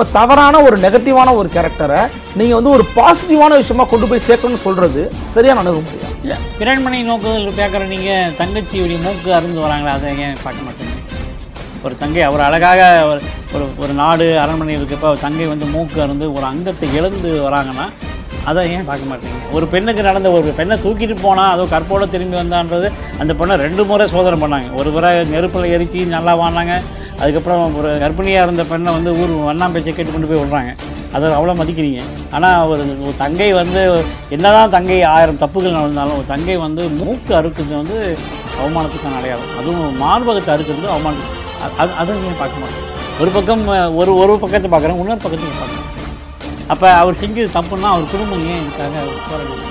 அப்ப தவறான ஒரு நெகட்டிவான ஒரு கேரக்டரை நீங்க வந்து ஒரு பாசிட்டிவான விஷயமா கொண்டு போய் சேர்க்கணும்னு சொல்றது சரியான அணுகுமுறையா இல்லை பிறன்மனை நோக்குதல் கேட்குற நீங்கள் தங்கச்சியுடைய மூக்கு அருந்து வராங்களா அதை ஏன் பார்க்க மாட்டீங்க ஒரு தங்கை அவர் அழகாக ஒரு ஒரு ஒரு நாடு அரண்மனை இருக்கப்போ அவர் தங்கை வந்து மூக்கு அருந்து ஒரு அங்கத்தை இழந்து வராங்கன்னா அதை ஏன் பார்க்க மாட்டீங்க ஒரு பெண்ணுக்கு நடந்த ஒரு பெண்ணை தூக்கிட்டு போனால் அதோ கற்போட திரும்பி வந்தான்றது அந்த பொண்ணை ரெண்டு முறை சோதனை பண்ணாங்க ஒரு முறை நெருப்பில் எரிச்சு நல்லா வாழ்ந்தாங்க அதுக்கப்புறம் ஒரு கர்ப்பிணியாக இருந்த பெண்ணை வந்து ஊர் வண்ணாம்பேச்சை கேட்டு கொண்டு போய் விடுறாங்க அதை அவ்வளோ மதிக்கிறீங்க ஆனால் ஒரு ஒரு தங்கை வந்து என்னதான் தங்கை ஆயிரம் தப்புகள் நடந்தாலும் ஒரு தங்கை வந்து மூக்கு அறுக்குறது வந்து அவமானத்துக்கான அடையாளம் அதுவும் மார்பகத்தை அறுக்கிறது அவமானத்துக்கு அ- அது அதை ஏன் பார்க்க மாட்டேன் ஒரு பக்கம் அஹ், ஒரு ஒரு பக்கத்தை பார்க்குறேன் இன்னொரு பக்கத்தையும் பார்க்குறேன் அப்போ அவர் செஞ்சது தப்புன்னா அவர் குடும்பம் ஏன் இதுக்காக போராடி